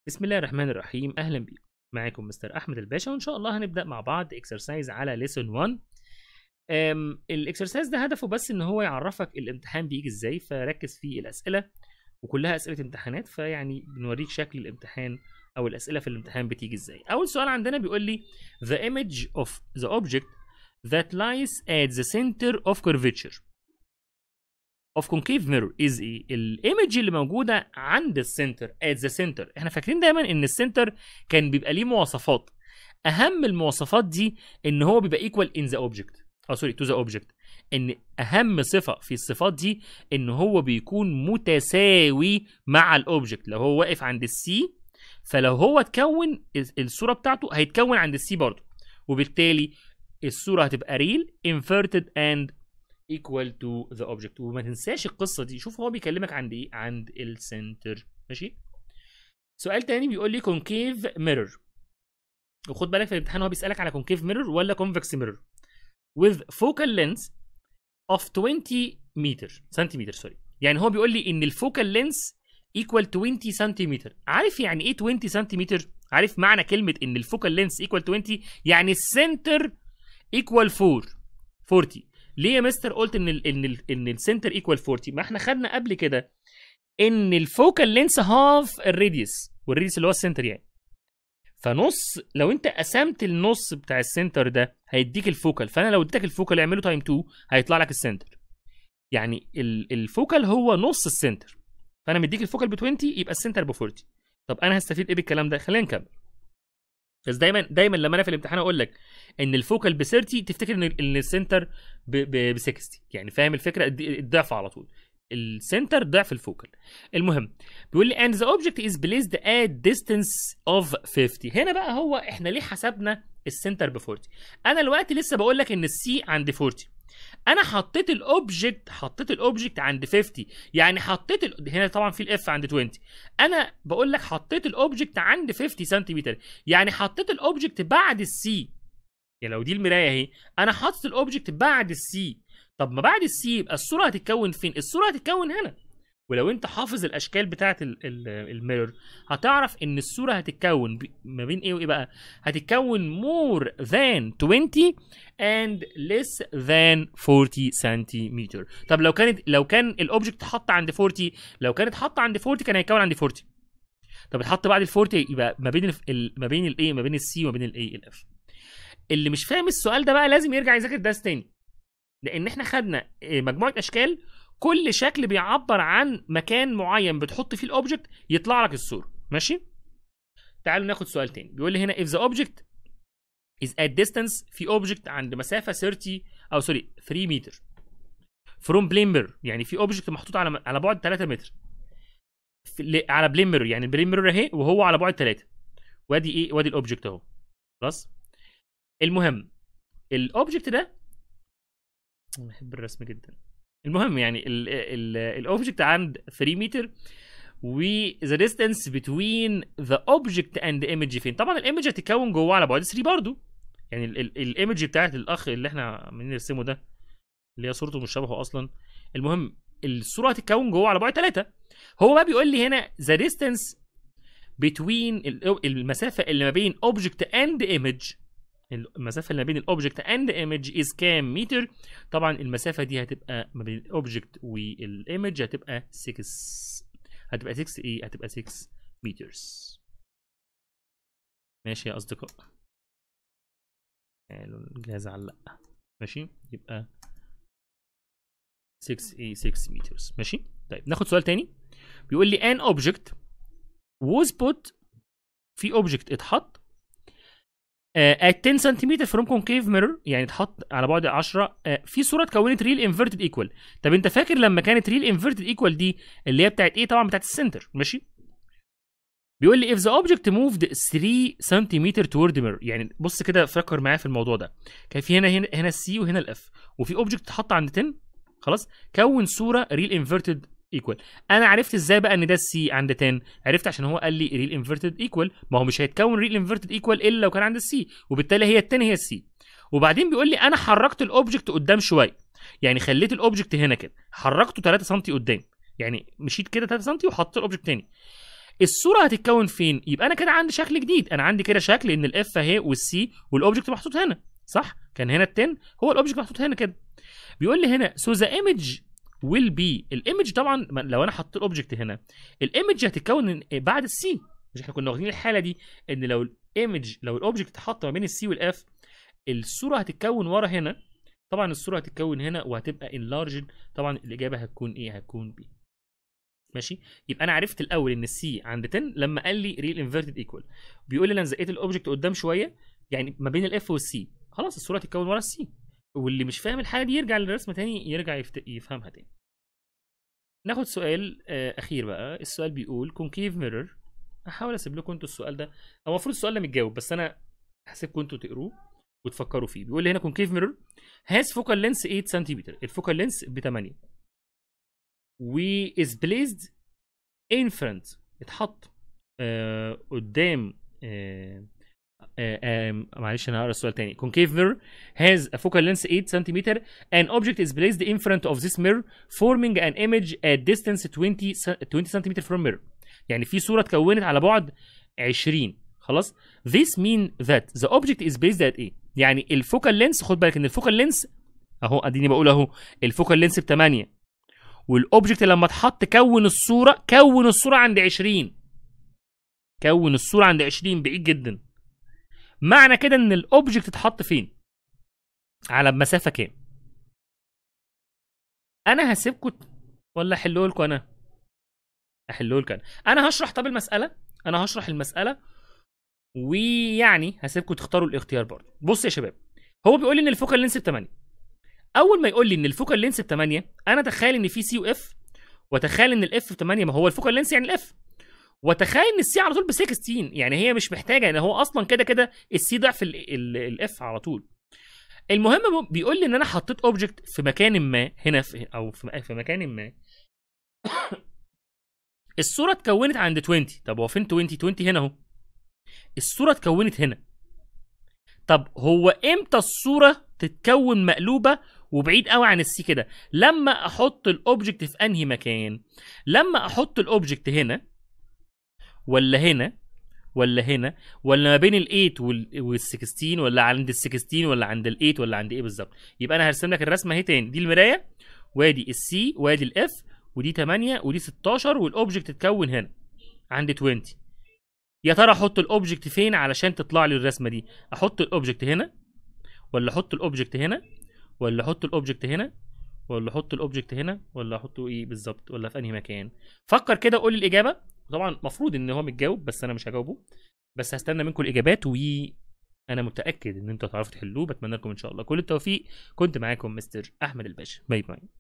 بسم الله الرحمن الرحيم اهلا بيكم معاكم مستر احمد الباشا وان شاء الله هنبدا مع بعض اكسرسايز على ليسون 1 الاكسرسايز ده هدفه بس ان هو يعرفك الامتحان بيجي ازاي فركز في الاسئله وكلها اسئله امتحانات فيعني بنوريك شكل الامتحان او الاسئله في الامتحان بتيجي ازاي اول سؤال عندنا بيقول لي the image of the object that lies at the center of curvature of concave mirror is ايه الايمج اللي موجوده عند السنتر at the center احنا فاكرين دايما ان السنتر كان بيبقى ليه مواصفات اهم المواصفات دي ان هو بيبقى equal in the object او سوري to the object ان اهم صفه في الصفات دي ان هو بيكون متساوي مع الاوبجكت لو هو واقف عند السي فلو هو اتكون الصوره بتاعته هيتكون عند السي برضه وبالتالي الصوره هتبقى ريل inverted and equal to the object وما تنساش القصه دي شوف هو بيكلمك عند ايه عند السنتر ماشي سؤال تاني بيقول لي concave mirror وخد بالك في الامتحان هو بيسالك على concave mirror ولا convex mirror with focal length of 20 متر سنتيمتر سوري يعني هو بيقول لي ان الفوكال لينس equal 20 سنتيمتر عارف يعني ايه 20 سنتيمتر عارف معنى كلمه ان الفوكال لينس equal 20 يعني السنتر equal 4 40 ليه يا مستر قلت ان ال ان ال ان السنتر ايكوال 40 ما احنا خدنا قبل كده ان الفوكال لينس هاف الراديوس والراديوس اللي هو السنتر يعني فنص لو انت قسمت النص بتاع السنتر ده هيديك الفوكال فانا لو اديتك الفوكال اعمله تايم 2 هيطلع لك السنتر يعني الفوكال هو نص السنتر فانا مديك الفوكال ب 20 يبقى السنتر ب 40 طب انا هستفيد ايه بالكلام ده خلينا نكمل بس دايما دايما لما انا في الامتحان اقول لك ان الفوكال ب 30 تفتكر ان ان السنتر ب 60 يعني فاهم الفكره الضعف على طول السنتر ضعف الفوكال المهم بيقول لي and the object is placed at distance of 50 هنا بقى هو احنا ليه حسبنا السنتر ب 40 انا دلوقتي لسه بقول لك ان السي عند 40 انا حطيت الاوبجكت حطيت الاوبجكت عند 50 يعني حطيت ال... هنا طبعا في الاف عند 20 انا بقول لك حطيت الاوبجكت عند 50 سنتيمتر يعني حطيت الاوبجكت بعد السي يعني لو دي المرايه اهي انا حاطط الاوبجكت بعد السي طب ما بعد السي يبقى الصوره هتتكون فين الصوره هتتكون هنا ولو انت حافظ الاشكال بتاعه الميرور هتعرف ان الصوره هتتكون ما بين ايه وايه بقى هتتكون more than 20 and less than 40 سنتيمتر طب لو كانت لو كان الاوبجكت اتحط عند 40 لو كانت اتحط عند 40 كان هيتكون عند 40 طب اتحط بعد ال 40 يبقى ما بين ال ما بين الايه ما بين السي وما بين الايه الاف اللي مش فاهم السؤال ده بقى لازم يرجع يذاكر درس تاني لان احنا خدنا مجموعه اشكال كل شكل بيعبر عن مكان معين بتحط فيه الاوبجكت يطلع لك الصوره ماشي تعالوا ناخد سؤال تاني بيقول لي هنا if the object is at distance في اوبجكت عند مسافه 30 او سوري 3 متر from plane mirror يعني في اوبجكت محطوط على على بعد 3 متر على بلين ميرور يعني البلين ميرور اهي وهو على بعد 3 وادي ايه وادي الاوبجكت اهو خلاص المهم الاوبجكت ده بحب الرسم جدا المهم يعني الاوبجكت عند 3 متر و the distance between the object and the image فين طبعا الايمج هتتكون جوه على بعد 3 برضو يعني الايمج بتاعت الاخ اللي احنا عمالين نرسمه ده اللي هي صورته مش شبهه اصلا المهم الصوره هتتكون جوه على بعد 3 هو بقى بيقول لي هنا the distance between المسافه اللي ما بين object and image المسافه اللي ما بين الاوبجكت اند ايمج از كام متر طبعا المسافه دي هتبقى ما بين الاوبجكت والايمج هتبقى 6 هتبقى 6 ايه هتبقى 6 مترز ماشي يا اصدقاء الجهاز علق ماشي يبقى 6 ايه 6 مترز ماشي طيب ناخد سؤال تاني بيقول لي ان اوبجكت was put في اوبجكت اتحط at 10 سنتيمتر فروم كونكيف ميرور يعني اتحط على بعد 10 uh, في صوره اتكونت ريل انفيرتد ايكوال طب انت فاكر لما كانت ريل انفيرتد ايكوال دي اللي هي بتاعت ايه طبعا بتاعت السنتر ماشي بيقول لي if the object moved 3 سنتيمتر toward the mirror يعني بص كده فكر معايا في الموضوع ده كان في هنا هنا هنا السي وهنا الاف وفي اوبجكت اتحط عند 10 خلاص كون صوره ريل انفيرتد ايكوال انا عرفت ازاي بقى ان ده السي عند 10 عرفت عشان هو قال لي ريل انفيرتد ايكوال ما هو مش هيتكون ريل انفيرتد ايكوال الا لو كان عند السي وبالتالي هي ال 10 هي السي وبعدين بيقول لي انا حركت الاوبجكت قدام شويه يعني خليت الاوبجكت هنا كده حركته 3 سم قدام يعني مشيت كده 3 سم وحطيت الاوبجكت تاني الصوره هتتكون فين يبقى انا كده عندي شكل جديد انا عندي كده شكل ان الاف اهي والسي والاوبجكت محطوط هنا صح كان هنا ال10 هو الاوبجكت محطوط هنا كده بيقول لي هنا سو ذا ايمج ويل بي الايمج طبعا ما- لو انا حطيت الاوبجكت هنا الايمج هتتكون بعد السي مش احنا كنا واخدين الحاله دي ان لو الايمج لو الاوبجكت اتحط ما بين السي والاف الصوره هتتكون ورا هنا طبعا الصوره هتتكون هنا وهتبقى انلارجد طبعا الاجابه هتكون ايه هتكون بي ماشي يبقى انا عرفت الاول ان السي عند 10 لما قال لي ريل انفيرتد ايكوال بيقول لي انا زقيت الاوبجكت قدام شويه يعني ما بين الاف والسي خلاص الصوره هتتكون ورا السي واللي مش فاهم الحاله دي يرجع للرسمه تاني يرجع يفت... يفهمها تاني ناخد سؤال آه اخير بقى السؤال بيقول كونكيف ميرور هحاول اسيب لكم انتوا السؤال ده هو المفروض السؤال ده متجاوب بس انا هسيبكم انتوا تقروه وتفكروا فيه بيقول لي هنا كونكيف ميرور هاز فوكال لينس 8 سنتيمتر الفوكال لينس ب 8 و is placed in front اتحط آه قدام آه آه آه معلش انا هقرا السؤال تاني concave mirror has a focal length 8 cm an object is placed in front of this mirror forming an image at distance 20 س- 20 cm from mirror يعني في صوره اتكونت على بعد 20 خلاص this mean that the object is based at ايه يعني الفوكال لينس خد بالك ان الفوكال لينس اهو اديني بقول اهو الفوكال لينس ب 8 والاوبجكت لما اتحط كون الصوره كون الصوره عند 20 كون الصوره عند 20 بعيد جدا معنى كده ان الاوبجكت اتحط فين على مسافه كام انا هسيبكم ولا احله لكم انا احله لكم انا انا هشرح طب المساله انا هشرح المساله ويعني هسيبكم تختاروا الاختيار برضه بص يا شباب هو بيقول لي ان الفوكال لينس ب 8 اول ما يقول لي ان الفوكال لينس ب 8 انا اتخيل ان في سي واف واتخيل ان الاف ب 8 ما هو الفوكال لينس يعني الاف واتخيل ان السي على طول ب 16 يعني هي مش محتاجه يعني هو اصلا كده كده السي ضعف الاف على طول المهم ب- بيقول لي ان انا حطيت اوبجكت في مكان ما هنا في او في في مكان ما الصوره اتكونت عند 20 طب هو فين 20 20 هنا اهو الصوره اتكونت هنا طب هو امتى الصوره تتكون مقلوبه وبعيد قوي عن السي كده لما احط الاوبجكت في انهي مكان لما احط الاوبجكت هنا ولا هنا ولا هنا ولا ما بين ال8 وال 16 ولا عند ال 16 ولا عند ال8 ولا عند ايه بالظبط يبقى انا هرسم لك الرسمه اهي تاني دي المرايه وادي السي وادي الاف ودي 8 ودي 16 والاوبجكت اتكون هنا عند 20 يا ترى احط الاوبجكت فين علشان تطلع لي الرسمه دي احط الاوبجكت هنا ولا احط الاوبجكت هنا ولا احط الاوبجكت هنا ولا احط الاوبجكت هنا ولا احطه ايه بالظبط ولا في انهي مكان فكر كده وقول لي الاجابه طبعا المفروض ان هو متجاوب بس انا مش هجاوبه بس هستنى منكم الاجابات و انا متاكد ان انتوا هتعرفوا تحلوه بتمنى لكم ان شاء الله كل التوفيق كنت معاكم مستر احمد الباشا باي باي